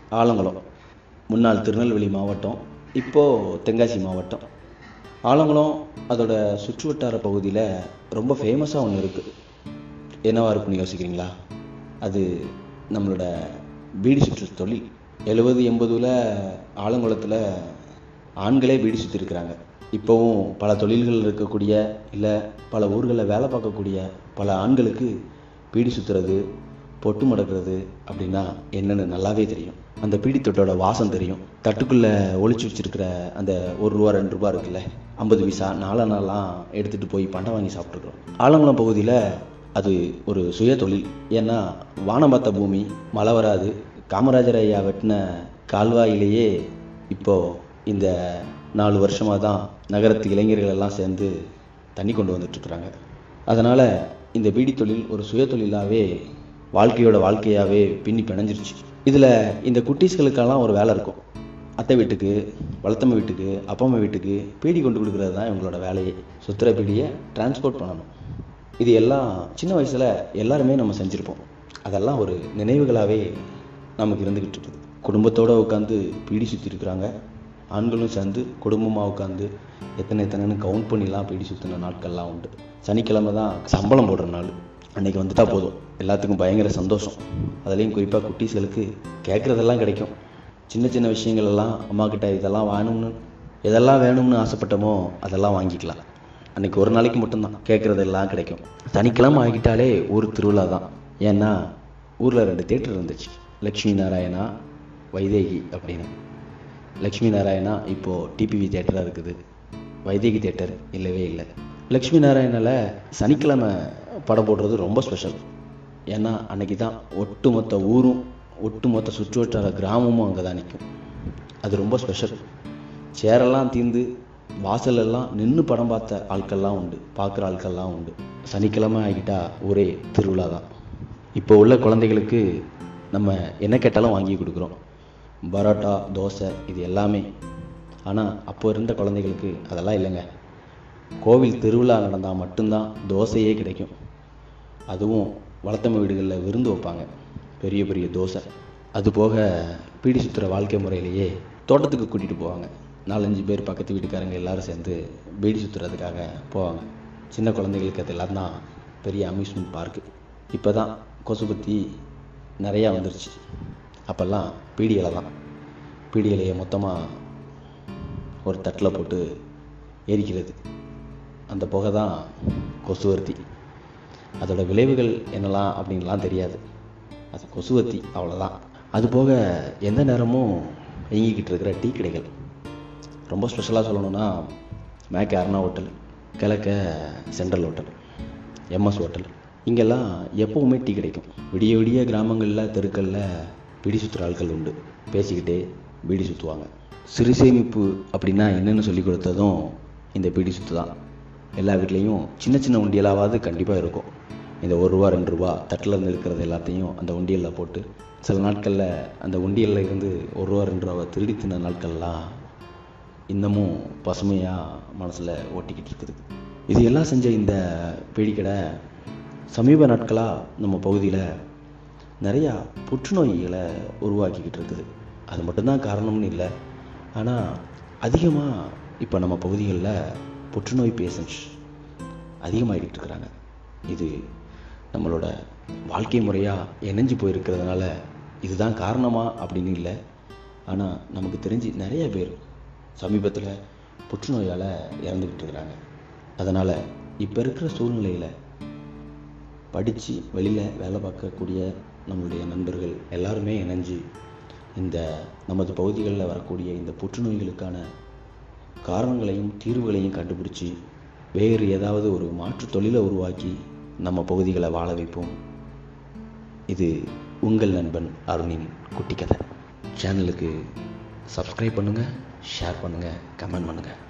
ஆலங்குளம் முன்னாள் திருநெல்வேலி மாவட்டம் இப்போது தென்காசி மாவட்டம் ஆலங்குளம் அதோட சுற்றுவட்டார பகுதியில் ரொம்ப ஃபேமஸாக ஒன்று இருக்குது என்னவா இருக்குன்னு யோசிக்கிறீங்களா அது நம்மளோட பீடி சுற்று தொழில் எழுபது எண்பதுல ஆலங்குளத்தில் ஆண்களே பீடி சுற்றிருக்கிறாங்க இப்போவும் பல தொழில்கள் இருக்கக்கூடிய இல்லை பல ஊர்களில் வேலை பார்க்கக்கூடிய பல ஆண்களுக்கு பீடி சுற்றுறது பொட்டு மடக்கிறது அப்படின்னா என்னன்னு நல்லாவே தெரியும் அந்த பீடி தொட்டோட வாசம் தெரியும் தட்டுக்குள்ளே ஒளிச்சு வச்சிருக்கிற அந்த ஒரு ரூபா ரெண்டு ரூபா இருக்குல்ல ஐம்பது பைசா நாலா நாளாம் எடுத்துகிட்டு போய் பண்டை வாங்கி சாப்பிட்ருக்குறோம் ஆலங்குளம் பகுதியில் அது ஒரு சுய தொழில் ஏன்னா வானம் பார்த்த பூமி மழை வராது காமராஜர் ஐயா வெட்டின கால்வாயிலேயே இப்போது இந்த நாலு வருஷமாக தான் நகரத்து இளைஞர்கள் எல்லாம் சேர்ந்து தண்ணி கொண்டு வந்துட்டுருக்குறாங்க அதனால் இந்த பீடி தொழில் ஒரு சுய தொழிலாகவே வாழ்க்கையோட வாழ்க்கையாகவே பின்னி பிணைஞ்சிருச்சு இதில் இந்த குட்டீஸ்களுக்கெல்லாம் ஒரு வேலை இருக்கும் அத்தை வீட்டுக்கு வளர்த்தம்மை வீட்டுக்கு அப்பம்மா வீட்டுக்கு பீடி கொண்டு கொடுக்குறது தான் இவங்களோட வேலையே சுத்திர பீடியை டிரான்ஸ்போர்ட் பண்ணணும் இது எல்லாம் சின்ன வயசில் எல்லாருமே நம்ம செஞ்சுருப்போம் அதெல்லாம் ஒரு நினைவுகளாகவே நமக்கு இருந்துக்கிட்டு இருக்குது குடும்பத்தோடு உட்காந்து பீடி சுற்றி இருக்கிறாங்க ஆண்களும் சேர்ந்து குடும்பமாக உட்காந்து எத்தனை எத்தனைன்னு கவுண்ட் பண்ணிலாம் பீடி சுற்றின நாட்கள்லாம் உண்டு சனிக்கிழமை தான் சம்பளம் போடுற நாள் அன்னைக்கு வந்துட்டா போதும் எல்லாத்துக்கும் பயங்கர சந்தோஷம் அதுலேயும் குறிப்பாக குட்டீஸ்களுக்கு கேட்குறதெல்லாம் கிடைக்கும் சின்ன சின்ன விஷயங்கள் எல்லாம் அம்மா கிட்ட இதெல்லாம் வேணும்னு எதெல்லாம் வேணும்னு ஆசைப்பட்டமோ அதெல்லாம் வாங்கிக்கலாம் அன்னைக்கு ஒரு நாளைக்கு மட்டும்தான் கேட்குறதெல்லாம் கிடைக்கும் சனிக்கிழமை ஆகிட்டாலே ஊர் திருவிழா தான் ஏன்னா ஊரில் ரெண்டு தேட்டர் இருந்துச்சு லக்ஷ்மி நாராயணா வைதேகி அப்படின்னு லக்ஷ்மி நாராயணா இப்போது டிபிவி தேட்டராக இருக்குது வைதேகி தேட்டர் இல்லவே இல்லை லக்ஷ்மி நாராயணாவில் சனிக்கிழமை படம் போடுறது ரொம்ப ஸ்பெஷல் ஏன்னா அன்னைக்கு தான் ஒட்டுமொத்த ஊரும் ஒட்டுமொத்த சுற்றுவட்டார கிராமமும் அங்கே தான் நிற்கும் அது ரொம்ப ஸ்பெஷல் சேரெல்லாம் தீர்ந்து வாசலெல்லாம் நின்று படம் பார்த்த ஆட்கள்லாம் உண்டு பார்க்குற ஆட்கள்லாம் உண்டு சனிக்கிழமை ஆகிட்டா ஒரே திருவிழா தான் இப்போ உள்ள குழந்தைகளுக்கு நம்ம என்ன கேட்டாலும் வாங்கி கொடுக்குறோம் பரோட்டா தோசை இது எல்லாமே ஆனால் அப்போ இருந்த குழந்தைகளுக்கு அதெல்லாம் இல்லைங்க கோவில் திருவிழா நடந்தால் மட்டும்தான் தோசையே கிடைக்கும் அதுவும் வளர்த்தம்ம வீடுகளில் விருந்து வைப்பாங்க பெரிய பெரிய தோசை அது போக பீடி சுற்றுற வாழ்க்கை முறையிலேயே தோட்டத்துக்கு கூட்டிகிட்டு போவாங்க நாலஞ்சு பேர் பக்கத்து வீட்டுக்காரங்க எல்லாரும் சேர்ந்து பீடி சுற்றுறதுக்காக போவாங்க சின்ன குழந்தைகளுக்கு அதெல்லாம் தான் பெரிய அம்யூஸ்மெண்ட் பார்க்கு இப்போ தான் கொசுபத்தி நிறையா வந்துருச்சு அப்போல்லாம் பீடி இலை தான் பீடி இலையை மொத்தமாக ஒரு தட்டில் போட்டு எரிக்கிறது அந்த புகை தான் கொசுவர்த்தி அதோட விளைவுகள் என்னலாம் அப்படின்லாம் தெரியாது அது கொசுவத்தி அவ்வளோதான் அது போக எந்த நேரமும் இயங்கிக்கிட்டு இருக்கிற டீ கடைகள் ரொம்ப ஸ்பெஷலாக சொல்லணும்னா மேக் அருணா ஹோட்டல் கிழக்க சென்ட்ரல் ஹோட்டல் எம்எஸ் ஹோட்டல் இங்கெல்லாம் எப்போவுமே டீ கிடைக்கும் விடிய விடிய கிராமங்களில் தெருக்களில் பிடி சுற்றுற ஆட்கள் உண்டு பேசிக்கிட்டே பீடி சுற்றுவாங்க சிறு சேமிப்பு அப்படின்னா என்னென்னு சொல்லி கொடுத்ததும் இந்த பீடி சுற்று தான் எல்லா வீட்லேயும் சின்ன சின்ன உண்டியலாவது கண்டிப்பாக இருக்கும் இந்த ஒரு ரூபா ரெண்டு ரூபா தட்டில் இருந்து இருக்கிறது எல்லாத்தையும் அந்த உண்டியலில் போட்டு சில நாட்களில் அந்த உண்டியலில் இருந்து ஒரு ரூபா ரெண்டு ரூபாவை திருடி தின்ன நாட்கள்லாம் இன்னமும் பசுமையாக மனசில் ஓட்டிக்கிட்டு இருக்குது இது எல்லாம் செஞ்ச இந்த பீடிக்கடை சமீப நாட்களாக நம்ம பகுதியில் நிறையா புற்றுநோய்களை உருவாக்கிக்கிட்டு இருக்குது அது மட்டும்தான் காரணம்னு இல்லை ஆனால் அதிகமாக இப்போ நம்ம பகுதிகளில் புற்றுநோய் பேஷண்ட்ஸ் அதிகமாகிட்டு இருக்கிறாங்க இது நம்மளோட வாழ்க்கை முறையாக இணைஞ்சு போயிருக்கிறதுனால இதுதான் காரணமா அப்படின்னு இல்லை ஆனால் நமக்கு தெரிஞ்சு நிறைய பேர் சமீபத்தில் புற்றுநோயால் இறந்துக்கிட்டு இருக்கிறாங்க அதனால் இப்போ இருக்கிற சூழ்நிலையில் படித்து வெளியில் வேலை பார்க்கக்கூடிய நம்மளுடைய நண்பர்கள் எல்லாருமே இணைஞ்சு இந்த நமது பகுதிகளில் வரக்கூடிய இந்த புற்றுநோய்களுக்கான காரணங்களையும் தீர்வுகளையும் கண்டுபிடிச்சி வேறு ஏதாவது ஒரு மாற்று தொழிலை உருவாக்கி நம்ம பகுதிகளை வாழ வைப்போம் இது உங்கள் நண்பன் அருணின் குட்டி கதை சேனலுக்கு சப்ஸ்கிரைப் பண்ணுங்கள் ஷேர் பண்ணுங்கள் கமெண்ட் பண்ணுங்கள்